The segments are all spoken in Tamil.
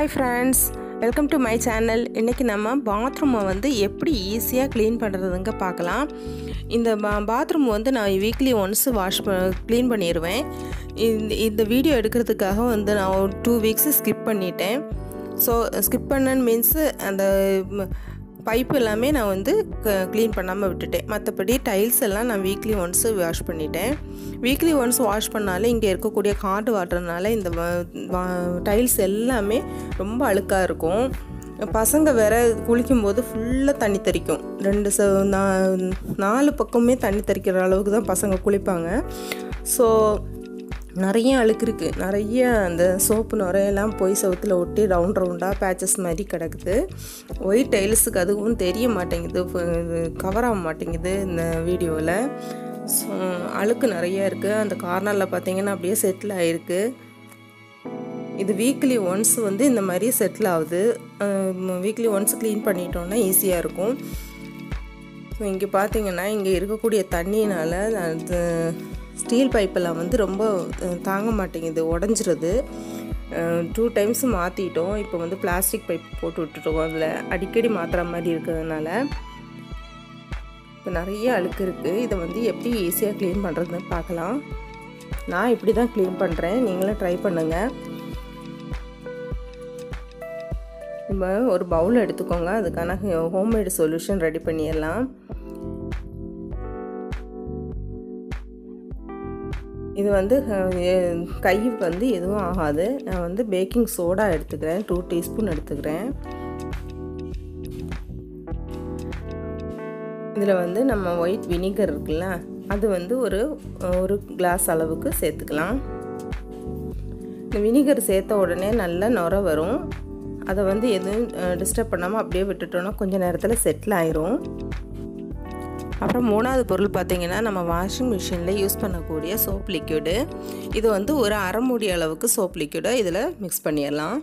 hi friends welcome to my channel இன்றைக்கி நம்ம பாத்ரூமை வந்து எப்படி ஈஸியாக க்ளீன் பண்ணுறதுங்க பார்க்கலாம் இந்த பா பாத்ரூம் வந்து நான் வீக்லி ஒன்ஸ் வாஷ் ப க்ளீன் பண்ணிடுவேன் இந்த இந்த வீடியோ எடுக்கிறதுக்காக வந்து நான் ஒரு டூ வீக்ஸ் ஸ்கிப் பண்ணிட்டேன் ஸோ ஸ்கிப் பண்ணன்னு மீன்ஸு அந்த பைப் எல்லாமே நான் வந்து க்ளீன் பண்ணாமல் விட்டுட்டேன் மற்றபடி டைல்ஸ் எல்லாம் நான் வீக்லி ஒன்ஸ் வாஷ் பண்ணிட்டேன் வீக்லி ஒன்ஸ் வாஷ் பண்ணாலே இங்கே இருக்கக்கூடிய ஹாட் வாட்டர்னால இந்த டைல்ஸ் எல்லாமே ரொம்ப அழுக்காக இருக்கும் பசங்க வேற குளிக்கும்போது ஃபுல்லாக தண்ணி தெறிக்கும் ரெண்டு ச நாலு பக்கமே தண்ணி தெறிக்கிற அளவுக்கு தான் பசங்க குளிப்பாங்க ஸோ நிறைய அழுக்கு இருக்குது நிறைய அந்த சோப்பு நுரையெல்லாம் போய் சவுத்தில் ஒட்டி ரவுண்ட் ரவுண்டாக பேச்சஸ் மாதிரி கிடக்குது ஒயிட் டைல்ஸுக்கு அதுவும் தெரிய மாட்டேங்குது கவர் ஆக மாட்டேங்குது இந்த வீடியோவில் ஸோ அழுக்கு நிறைய இருக்குது அந்த கார்னரில் பார்த்தீங்கன்னா அப்படியே செட்டில் ஆகிருக்கு இது வீக்லி ஒன்ஸ் வந்து இந்த மாதிரி செட்டில் ஆகுது வீக்லி ஒன்ஸ் க்ளீன் பண்ணிட்டோன்னா ஈஸியாக இருக்கும் ஸோ இங்கே பார்த்தீங்கன்னா இங்கே இருக்கக்கூடிய தண்ணினால் அது ஸ்டீல் பைப்பெல்லாம் வந்து ரொம்ப தாங்க மாட்டேங்குது உடஞ்சிருது டூ டைம்ஸ் மாற்றிட்டோம் இப்போ வந்து பிளாஸ்டிக் பைப் போட்டு விட்டுருக்கோம் அதில் அடிக்கடி மாற்றுற மாதிரி இருக்கிறதுனால இப்போ நிறைய அழுக்கு இருக்குது இதை வந்து எப்படி ஈஸியாக க்ளீன் பண்ணுறதுன்னு பார்க்கலாம் நான் இப்படி தான் க்ளீன் பண்ணுறேன் நீங்களும் ட்ரை பண்ணுங்கள் நம்ம ஒரு பவுல் எடுத்துக்கோங்க அதுக்கான ஹோம்மேடு சொல்யூஷன் ரெடி பண்ணிடலாம் இது வந்து கைக்கு வந்து எதுவும் ஆகாது நான் வந்து பேக்கிங் சோடா எடுத்துக்கிறேன் டூ டீஸ்பூன் எடுத்துக்கிறேன் இதில் வந்து நம்ம ஒயிட் வினிகர் இருக்குல்ல அது வந்து ஒரு ஒரு கிளாஸ் அளவுக்கு சேர்த்துக்கலாம் இந்த வினிகர் சேர்த்த உடனே நல்லா நுர வரும் அதை வந்து எதுவும் டிஸ்டர்ப் பண்ணாமல் அப்படியே விட்டுட்டோன்னா கொஞ்சம் நேரத்தில் செட்டில் ஆயிரும் அப்புறம் மூணாவது பொருள் பார்த்திங்கன்னா நம்ம வாஷிங் மிஷினில் யூஸ் பண்ணக்கூடிய சோப் லிக்யூடு இது வந்து ஒரு அரை மூடி அளவுக்கு சோப் லிக்யூடை இதில் மிக்ஸ் பண்ணிடலாம்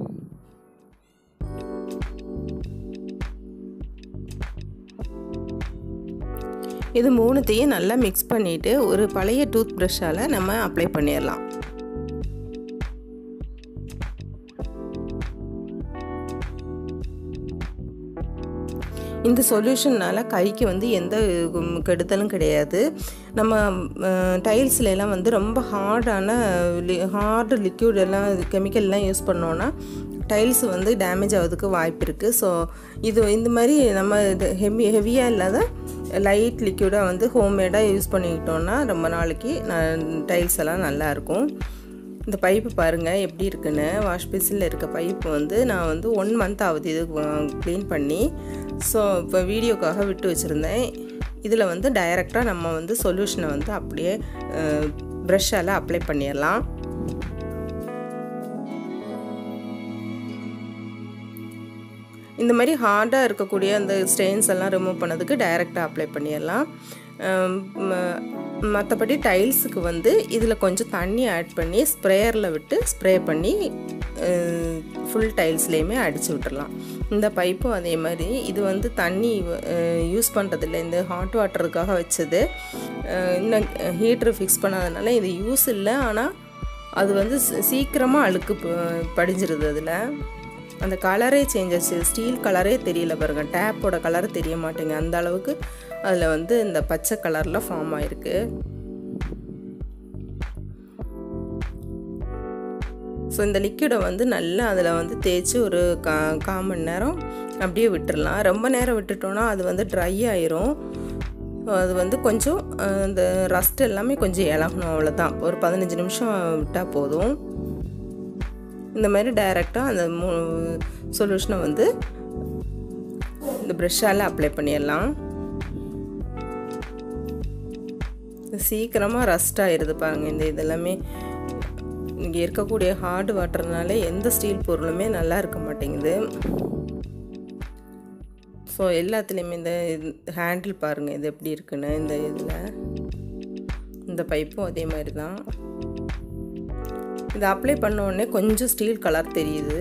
இது மூணுத்தையும் நல்லா மிக்ஸ் பண்ணிவிட்டு ஒரு பழைய டூத் ப்ரஷ்ஷால் நம்ம அப்ளை பண்ணிடலாம் இந்த சொல்யூஷன்னால் கைக்கு வந்து எந்த கெடுதலும் கிடையாது நம்ம டைல்ஸ்லாம் வந்து ரொம்ப ஹார்டான ஹார்டு லிக்யூட் எல்லாம் கெமிக்கல்லாம் யூஸ் பண்ணோன்னா டைல்ஸ் வந்து டேமேஜ் ஆகிறதுக்கு வாய்ப்பு இருக்குது ஸோ இது இந்த மாதிரி நம்ம ஹெவி ஹெவியாக இல்லாத லைட் லிக்யூடாக வந்து ஹோம்மேடாக யூஸ் பண்ணிக்கிட்டோன்னா ரொம்ப நாளைக்கு டைல்ஸ் எல்லாம் நல்லாயிருக்கும் இந்த பைப்பு பாருங்கள் எப்படி இருக்குன்னு வாஷ் பேசினில் இருக்க பைப்பு வந்து நான் வந்து ஒன் மந்த் ஆகுது இது க்ளீன் பண்ணி ஸோ இப்போ வீடியோக்காக விட்டு வச்சுருந்தேன் இதில் வந்து டைரெக்டாக நம்ம வந்து சொல்யூஷனை வந்து அப்படியே ப்ரெஷ்ஷால் அப்ளை பண்ணிடலாம் இந்த மாதிரி ஹார்டாக இருக்கக்கூடிய அந்த ஸ்டெயின்ஸ் எல்லாம் ரிமூவ் பண்ணதுக்கு டைரெக்டாக அப்ளை பண்ணிடலாம் மற்றபடி டைல்ஸுக்கு வந்து இதில் கொஞ்சம் தண்ணி ஆட் பண்ணி ஸ்ப்ரேயரில் விட்டு ஸ்ப்ரே பண்ணி ஃபுல் டைல்ஸ்லேயுமே அடித்து விட்டுடலாம் இந்த பைப்பும் அதே மாதிரி இது வந்து தண்ணி யூஸ் பண்ணுறதில்ல இந்த ஹாட் வாட்டருக்காக வச்சது இன்னும் ஹீட்ரு ஃபிக்ஸ் பண்ணாதனால இது யூஸ் இல்லை ஆனால் அது வந்து சீக்கிரமாக அழுக்கு படிஞ்சிருது அதில் அந்த கலரே சேஞ்ச் ஆச்சு ஸ்டீல் கலரே தெரியல பாருங்கள் டேப்போட கலர் தெரிய மாட்டேங்க அந்த அளவுக்கு அதில் வந்து இந்த பச்சை கலரில் ஃபார்ம் ஆயிருக்கு ஸோ இந்த லிக்விடை வந்து நல்லா அதில் வந்து தேய்ச்சி ஒரு கா கால் மணி நேரம் அப்படியே விட்டுடலாம் ரொம்ப நேரம் விட்டுட்டோன்னா அது வந்து ட்ரை ஆயிரும் அது வந்து கொஞ்சம் இந்த ரஸ்ட் எல்லாமே கொஞ்சம் இலகணும் அவ்வளோதான் ஒரு பதினஞ்சு நிமிஷம் விட்டால் போதும் இந்த மாதிரி டைரெக்டாக அந்த மூ சொல்யூஷனை வந்து இந்த ப்ரெஷ்ஷால் அப்ளை பண்ணிடலாம் சீக்கிரமாக ரஸ்ட் ஆயிடுது பாருங்கள் இந்த இதெல்லாமே இங்கே இருக்கக்கூடிய ஹார்டு வாட்டர்னால எந்த ஸ்டீல் பொருளுமே நல்லா இருக்க மாட்டேங்குது ஸோ எல்லாத்துலேயுமே இந்த ஹேண்டில் பாருங்கள் இது எப்படி இருக்குன்னு இந்த இதில் இந்த பைப்பும் அதே மாதிரி தான் இதை அப்ளை பண்ண உடனே கொஞ்சம் ஸ்டீல் கலர் தெரியுது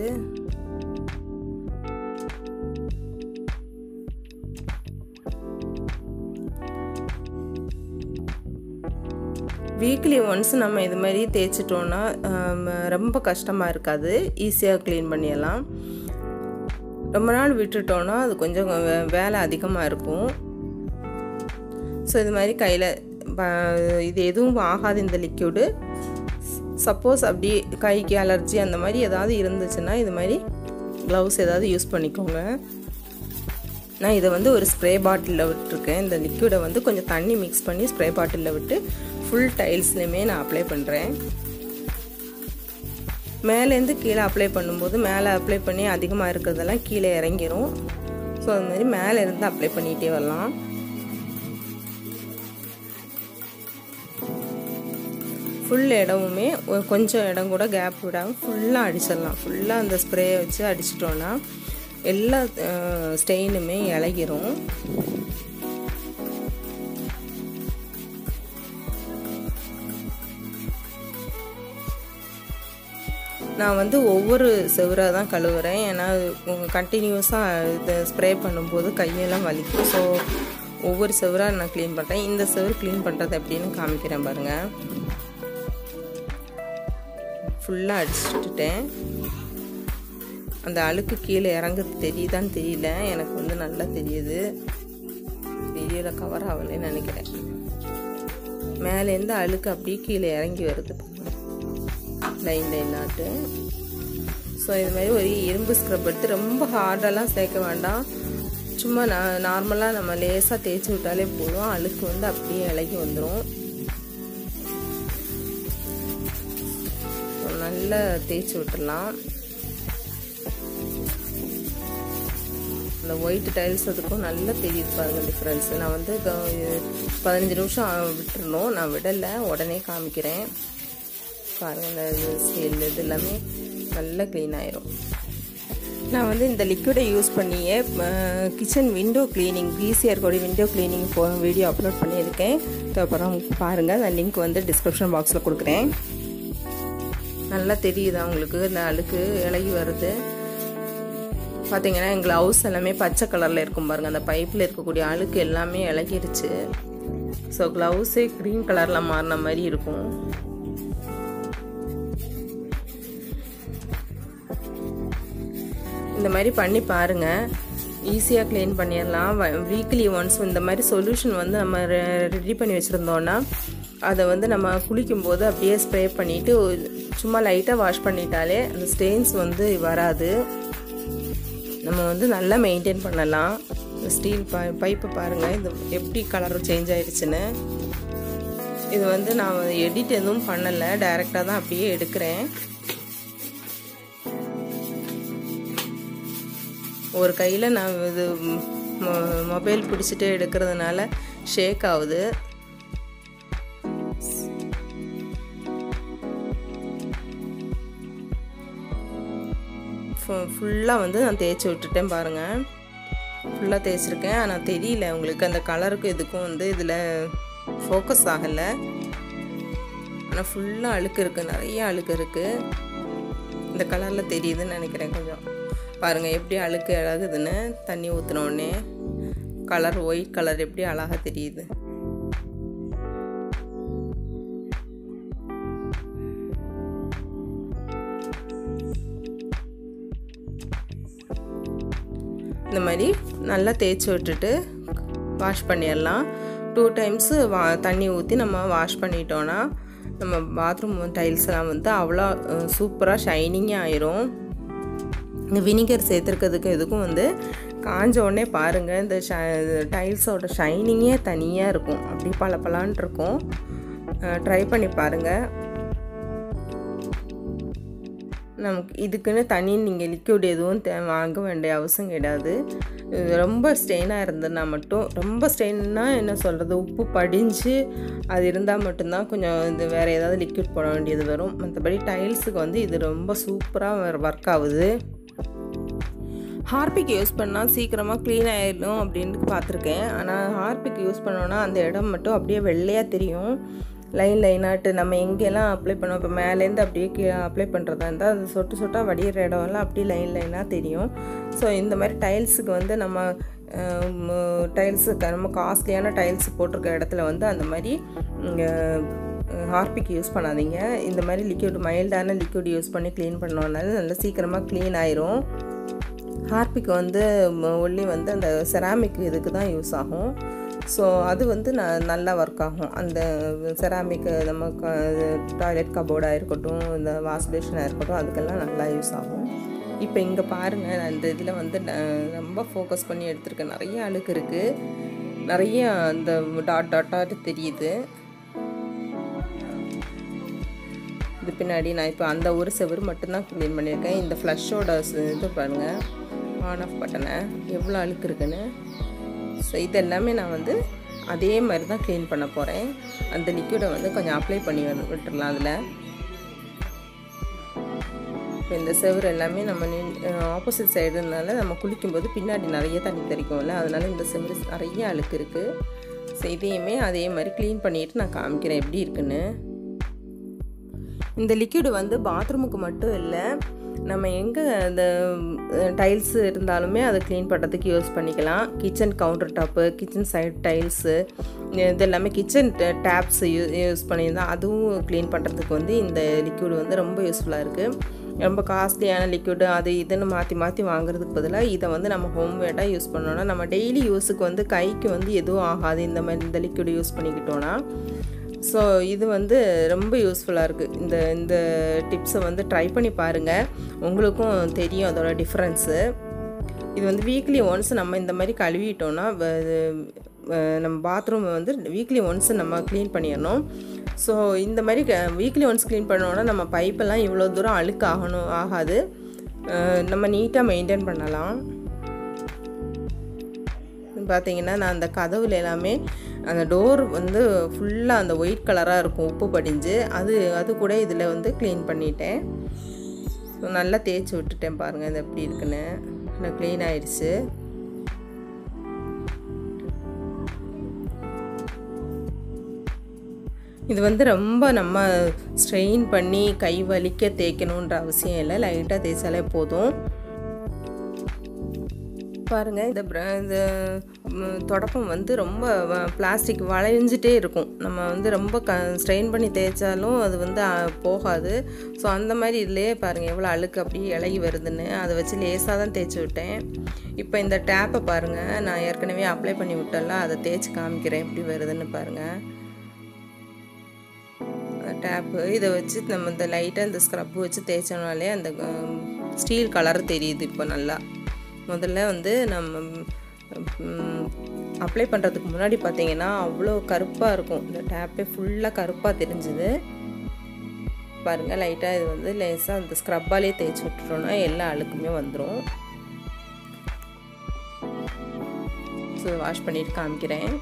வீக்லி ஒன்ஸ் நம்ம இது மாதிரி தேய்ச்சிட்டோன்னா ரொம்ப கஷ்டமாக இருக்காது ஈஸியாக க்ளீன் பண்ணிடலாம் ரொம்ப நாள் விட்டுட்டோன்னா அது கொஞ்சம் வேலை அதிகமாக இருக்கும் ஸோ இது மாதிரி கையில் இது எதுவும் ஆகாது இந்த லிக்யூடு சப்போஸ் அப்படி கைக்கு அலர்ஜி அந்த மாதிரி ஏதாவது இருந்துச்சுன்னா இது மாதிரி க்ளவுஸ் ஏதாவது யூஸ் பண்ணிக்கோங்க நான் இதை வந்து ஒரு ஸ்ப்ரே பாட்டிலில் விட்டுருக்கேன் இந்த லிக்யூடை வந்து கொஞ்சம் தண்ணி மிக்ஸ் பண்ணி ஸ்ப்ரே பாட்டிலில் விட்டு ஃபுல் டைல்ஸ்லேயுமே நான் அப்ளை பண்ணுறேன் மேலேருந்து கீழே அப்ளை பண்ணும்போது மேலே அப்ளை பண்ணி அதிகமாக இருக்கிறதெல்லாம் கீழே இறங்கிரும் ஸோ அது மாதிரி மேலே இருந்து அப்ளை பண்ணிகிட்டே வரலாம் ஃபுல் இடமுமே கொஞ்சம் இடம் கூட கேப் விடாமல் ஃபுல்லாக அடிச்சிடலாம் ஃபுல்லாக அந்த ஸ்ப்ரேயை வச்சு அடிச்சிட்டோன்னா எல்லா ஸ்டெயினுமே இலகிரும் நான் வந்து ஒவ்வொரு செவராக தான் கழுவுறேன் ஏன்னா கண்டினியூஸாக இதை ஸ்ப்ரே பண்ணும்போது கையெல்லாம் வலிக்கும் ஸோ ஒவ்வொரு செவராக நான் க்ளீன் பண்ணுறேன் இந்த செவர் க்ளீன் பண்ணுறது எப்படின்னு காமிக்கிறேன் பாருங்கள் ஃபுல்லாக அடிச்சுட்டுட்டேன் அந்த அழுக்கு கீழே இறங்குறது தெரியுதான்னு தெரியல எனக்கு வந்து நல்லா தெரியுது வீடியோவில் கவர் ஆகலைன்னு நினைக்கிறேன் மேலேருந்து அழுக்கு அப்படியே கீழே இறங்கி வருது லைன் லைன் நாட்டு ஸோ இது மாதிரி ஒரு இரும்பு ஸ்க்ரப் எடுத்து ரொம்ப ஹார்டெல்லாம் சேர்க்க வேண்டாம் சும்மா நான் நார்மலாக நம்ம லேசாக தேய்ச்சி விட்டாலே போதும் அழுக்கு வந்து அப்படியே இலகி வந்துடும் நல்லா தேய்ச்சி விட்டுடலாம் இந்த ஒயிட் டைல்ஸ் அதுக்கும் நல்லா தெரியுது பாருங்கள் டிஃப்ரென்ஸ் நான் வந்து பதினஞ்சு நிமிஷம் விட்டுருணும் நான் விடலை உடனே காமிக்கிறேன் பாருங்கள் இந்த ஸ்கேல் இது எல்லாமே நல்லா க்ளீன் ஆயிரும் நான் வந்து இந்த லிக்விடை யூஸ் பண்ணியே கிச்சன் விண்டோ க்ளீனிங் ஈஸியாக இருக்கக்கூடிய விண்டோ க்ளீனிங் போ வீடியோ அப்லோட் பண்ணியிருக்கேன் அப்புறம் பாருங்கள் அந்த லிங்க் வந்து டிஸ்கிரிப்ஷன் பாக்ஸில் கொடுக்குறேன் நல்லா தெரியுது அவங்களுக்கு இந்த அழுக்கு இலகி வருது பார்த்தீங்கன்னா எங்கள் க்ளவுஸ் எல்லாமே பச்சை கலரில் இருக்கும் பாருங்கள் அந்த பைப்பில் இருக்கக்கூடிய அழுக்கு எல்லாமே இலகிருச்சு ஸோ க்ளவுஸே க்ரீன் கலரில் மாறின மாதிரி இருக்கும் இந்த மாதிரி பண்ணி பாருங்கள் ஈஸியாக க்ளீன் பண்ணிடலாம் வீக்லி ஒன்ஸ் இந்த மாதிரி சொல்யூஷன் வந்து நம்ம ரெடி பண்ணி வச்சுருந்தோன்னா அதை வந்து நம்ம குளிக்கும்போது அப்படியே ஸ்ப்ரே பண்ணிவிட்டு சும்மா லைட்டாக வாஷ் பண்ணிட்டாலே அந்த ஸ்டெயின்ஸ் வந்து வராது நம்ம வந்து நல்லா மெயின்டைன் பண்ணலாம் இந்த ஸ்டீல் பை பைப்பை பாருங்கள் இது எப்படி கலர் சேஞ்ச் ஆயிடுச்சுன்னு இது வந்து நான் எடிட் எதுவும் பண்ணலை டைரெக்டாக தான் அப்படியே எடுக்கிறேன் ஒரு கையில் நான் இது மொபைல் பிடிச்சிட்டு எடுக்கிறதுனால ஷேக் ஆகுது ஃபுல்லாக வந்து நான் தேய்ச்சி விட்டுட்டேன் பாருங்கள் ஃபுல்லாக தேய்ச்சிருக்கேன் ஆனால் தெரியல உங்களுக்கு அந்த கலருக்கும் இதுக்கும் வந்து இதில் ஃபோக்கஸ் ஆகலை ஆனால் ஃபுல்லாக அழுக்கு இருக்குது நிறைய அழுக்கு இருக்குது இந்த கலரில் தெரியுதுன்னு நினைக்கிறேன் கொஞ்சம் பாருங்கள் எப்படி அழுக்கு அழகுதுன்னு தண்ணி ஊற்றினோடனே கலர் ஒயிட் கலர் எப்படி அழகாக தெரியுது இந்த மாதிரி நல்லா தேய்ச்சி விட்டுட்டு வாஷ் பண்ணிடலாம் டூ டைம்ஸு வா தண்ணி ஊற்றி நம்ம வாஷ் பண்ணிட்டோன்னா நம்ம பாத்ரூம் டைல்ஸ்லாம் வந்து அவ்வளோ சூப்பராக ஷைனிங்காக ஆயிரும் இந்த வினிகர் சேர்த்துருக்கிறதுக்கு எதுக்கும் வந்து காஞ்ச உடனே பாருங்கள் இந்த ஷ டைல்ஸோட ஷைனிங்கே தனியாக இருக்கும் அப்படி பல பலான் இருக்கும் ட்ரை பண்ணி பாருங்கள் நமக்கு இதுக்குன்னு தனி நீங்கள் லிக்விட் எதுவும் தே வாங்க வேண்டிய அவசியம் கிடையாது ரொம்ப ஸ்டெயினாக இருந்ததுன்னா மட்டும் ரொம்ப ஸ்டெயின்னா என்ன சொல்கிறது உப்பு படிஞ்சு அது இருந்தால் மட்டும்தான் கொஞ்சம் இது வேறு ஏதாவது லிக்விட் போட வேண்டியது வரும் மற்றபடி டைல்ஸுக்கு வந்து இது ரொம்ப சூப்பராக ஒர்க் ஆகுது ஹார்பிக் யூஸ் பண்ணால் சீக்கிரமாக க்ளீன் ஆகிடும் அப்படின்ட்டு பார்த்துருக்கேன் ஆனால் ஹார்பிக் யூஸ் பண்ணோன்னா அந்த இடம் மட்டும் அப்படியே வெள்ளையாக தெரியும் லைன் லைனாட்டு நம்ம எங்கெல்லாம் அப்ளை பண்ணோம் இப்போ மேலேருந்து அப்படியே கீழே அப்ளை பண்ணுறதா இருந்தால் அது சொட்டு சொட்டாக வடிகிற இடம்லாம் அப்படியே லைன் லைனாக தெரியும் ஸோ இந்த மாதிரி டைல்ஸுக்கு வந்து நம்ம டைல்ஸு நம்ம காஸ்ட்லியான டைல்ஸ் போட்டிருக்க இடத்துல வந்து அந்த மாதிரி ஹார்பிக் யூஸ் பண்ணாதீங்க இந்த மாதிரி லிக்யூட் மைல்டான லிக்யூட் யூஸ் பண்ணி க்ளீன் பண்ணோன்னால நல்லா சீக்கிரமாக க்ளீன் ஆயிரும் ஹார்பிக் வந்து ஒன்லி வந்து அந்த செராமிக் இதுக்கு தான் யூஸ் ஆகும் ஸோ அது வந்து ந நல்லா ஒர்க் ஆகும் அந்த செராமிக் நம்ம டாய்லெட் கபோர்டாக இருக்கட்டும் இந்த வாஷ் பேஷனாக இருக்கட்டும் அதுக்கெல்லாம் நல்லா யூஸ் ஆகும் இப்போ இங்கே பாருங்கள் நான் இந்த இதில் வந்து ரொம்ப ஃபோக்கஸ் பண்ணி எடுத்திருக்கேன் நிறைய அழுக்கு இருக்குது நிறைய அந்த டாட் டாட்டாட்டு தெரியுது இது பின்னாடி நான் இப்போ அந்த ஒரு செவரு மட்டும்தான் க்ளீன் பண்ணியிருக்கேன் இந்த ஃப்ளஷோட இது பாருங்கள் ஆன் ஆஃப் பட்டனை எவ்வளோ அழுக்கு இருக்குன்னு ஸோ இது எல்லாமே நான் வந்து அதே மாதிரி தான் க்ளீன் பண்ண போகிறேன் அந்த லிக்விடை வந்து கொஞ்சம் அப்ளை பண்ணி விட்டுடலாம் அதில் இப்போ இந்த செவரு எல்லாமே நம்ம ஆப்போசிட் சைடுனால நம்ம குளிக்கும்போது பின்னாடி நிறைய தண்ணி தெரிக்கும்ல அதனால் இந்த செவரு நிறைய அழுக்கு இருக்குது ஸோ இதையுமே அதே மாதிரி க்ளீன் பண்ணிவிட்டு நான் காமிக்கிறேன் எப்படி இருக்குன்னு இந்த லிக்விடு வந்து பாத்ரூமுக்கு மட்டும் இல்லை நம்ம எங்கே இந்த டைல்ஸு இருந்தாலுமே அதை க்ளீன் பண்ணுறதுக்கு யூஸ் பண்ணிக்கலாம் kitchen counter top kitchen side tiles இது எல்லாமே கிச்சன் டேப்ஸ் யூ யூஸ் பண்ணியிருந்தால் அதுவும் க்ளீன் பண்ணுறதுக்கு வந்து இந்த லிக்விட் வந்து ரொம்ப யூஸ்ஃபுல்லாக இருக்குது ரொம்ப காஸ்ட்லியான லிக்விடு அது இதுன்னு மாற்றி மாற்றி வாங்குறதுக்கு பதிலாக இதை வந்து நம்ம ஹோம் மேடாக யூஸ் பண்ணோன்னா நம்ம டெய்லி யூஸுக்கு வந்து கைக்கு வந்து எதுவும் ஆகாது இந்த மாதிரி இந்த லிக்விடு யூஸ் பண்ணிக்கிட்டோன்னா ஸோ இது வந்து ரொம்ப யூஸ்ஃபுல்லாக இருக்குது இந்த இந்த டிப்ஸை வந்து ட்ரை பண்ணி பாருங்கள் உங்களுக்கும் தெரியும் அதோட டிஃப்ரென்ஸு இது வந்து வீக்லி ஒன்ஸ் நம்ம இந்த மாதிரி கழுவிட்டோன்னா நம்ம பாத்ரூம் வந்து வீக்லி ஒன்ஸ் நம்ம க்ளீன் பண்ணிடணும் ஸோ இந்த மாதிரி வீக்லி ஒன்ஸ் க்ளீன் பண்ணோன்னா நம்ம பைப்பெல்லாம் இவ்வளோ தூரம் அழுக்கு ஆகணும் ஆகாது நம்ம நீட்டாக மெயின்டைன் பண்ணலாம் பார்த்தீங்கன்னா நான் அந்த கதவுல எல்லாமே அந்த டோர் வந்து ஃபுல்லாக அந்த ஒயிட் கலராக இருக்கும் உப்பு படிஞ்சு அது அது கூட இதில் வந்து க்ளீன் பண்ணிட்டேன் ஸோ நல்லா தேய்ச்சி விட்டுட்டேன் பாருங்கள் இது எப்படி இருக்குன்னு நல்லா க்ளீன் ஆயிடுச்சு இது வந்து ரொம்ப நம்ம ஸ்ட்ரெயின் பண்ணி கை வலிக்க தேய்க்கணுன்ற அவசியம் இல்லை லைட்டாக தேய்ச்சாலே போதும் பாருங்கள் இந்த இந்த தொடப்பம் வந்து ரொம்ப பிளாஸ்டிக் வளைஞ்சிட்டே இருக்கும் நம்ம வந்து ரொம்ப க ஸ்ட்ரெயின் பண்ணி தேய்ச்சாலும் அது வந்து போகாது ஸோ அந்த மாதிரி இதுலேயே பாருங்கள் எவ்வளோ அழுக்கு அப்படியே இலகி வருதுன்னு அதை வச்சு லேசாக தான் தேய்ச்சி விட்டேன் இப்போ இந்த டேப்பை பாருங்கள் நான் ஏற்கனவே அப்ளை பண்ணி விட்டல அதை தேய்ச்சி காமிக்கிறேன் எப்படி வருதுன்னு பாருங்கள் டேப்பு இதை வச்சு நம்ம இந்த லைட்டாக இந்த ஸ்க்ரப்பு வச்சு தேய்ச்சோனாலே அந்த ஸ்டீல் கலர் தெரியுது இப்போ நல்லா முதல்ல வந்து நம்ம அப்ளை பண்ணுறதுக்கு முன்னாடி பார்த்தீங்கன்னா அவ்வளோ கருப்பாக இருக்கும் இந்த டேப்பே ஃபுல்லாக கருப்பாக தெரிஞ்சுது பாருங்கள் லைட்டாக இது வந்து லேசாக அந்த ஸ்க்ரப்பாலே தேய்ச்சி விட்டுட்டோன்னா எல்லா அழுக்குமே வந்துடும் ஸோ வாஷ் பண்ணிட்டு காமிக்கிறேன்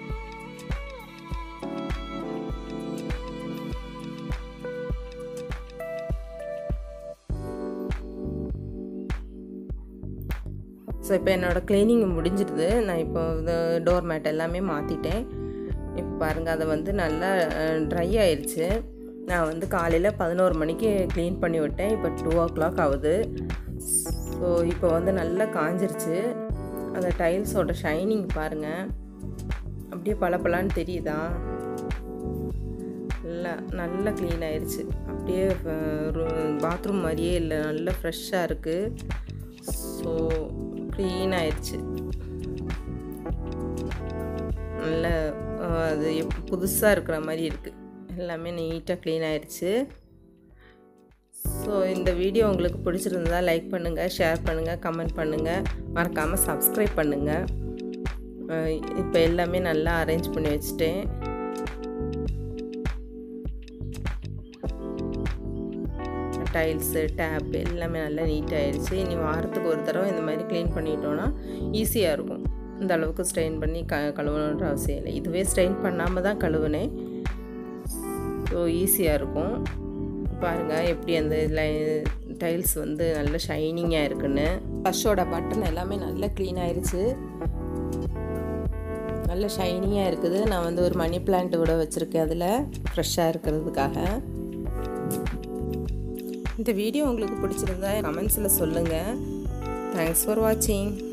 ஸோ இப்போ என்னோடய க்ளீனிங் முடிஞ்சிடுது நான் இப்போ இந்த டோர் மேட் எல்லாமே மாற்றிட்டேன் இப்போ பாருங்கள் அதை வந்து நல்லா ட்ரை ஆயிடுச்சு நான் வந்து காலையில் பதினோரு மணிக்கு க்ளீன் பண்ணி விட்டேன் இப்போ டூ ஓ கிளாக் ஆகுது ஸோ இப்போ வந்து நல்லா காஞ்சிருச்சு அந்த டைல்ஸோட ஷைனிங் பாருங்கள் அப்படியே பளபளன்னு தெரியுதா நல்லா நல்லா க்ளீன் ஆயிடுச்சு அப்படியே பாத்ரூம் மாதிரியே இல்லை நல்லா ஃப்ரெஷ்ஷாக இருக்குது ஸோ க்ளீன் ஆயிடுச்சு நல்ல அது புதுசாக இருக்கிற மாதிரி இருக்குது எல்லாமே நீட்டாக க்ளீன் ஆயிடுச்சு ஸோ இந்த வீடியோ உங்களுக்கு பிடிச்சிருந்தா லைக் பண்ணுங்கள் ஷேர் பண்ணுங்கள் கமெண்ட் பண்ணுங்கள் மறக்காமல் சப்ஸ்கிரைப் பண்ணுங்கள் இப்போ எல்லாமே நல்லா அரேஞ்ச் பண்ணி வச்சுட்டேன் டைல்ஸு டேப் எல்லாமே நல்லா நீட்டாகிடுச்சு இனி வாரத்துக்கு ஒரு தடவை இந்த மாதிரி க்ளீன் பண்ணிட்டோன்னா ஈஸியாக இருக்கும் இந்த அளவுக்கு ஸ்ட்ரெயின் பண்ணி க கழுவணுன்ற அவசியம் இல்லை இதுவே ஸ்ட்ரெயின் பண்ணாமல் தான் கழுவுனேன் ஸோ ஈஸியாக இருக்கும் பாருங்கள் எப்படி அந்த டைல்ஸ் வந்து நல்ல ஷைனிங்காக இருக்குன்னு ஃபஸ்ட்டோட பட்டன் எல்லாமே நல்லா க்ளீன் ஆயிடுச்சு நல்ல ஷைனிங்காக இருக்குது நான் வந்து ஒரு மணி பிளான்ட் கூட வச்சுருக்கேன் அதில் ஃப்ரெஷ்ஷாக இருக்கிறதுக்காக இந்த வீடியோ உங்களுக்கு பிடிச்சிருந்தா கமெண்ட்ஸில் சொல்லுங்கள் தேங்க்ஸ் ஃபார் வாட்சிங்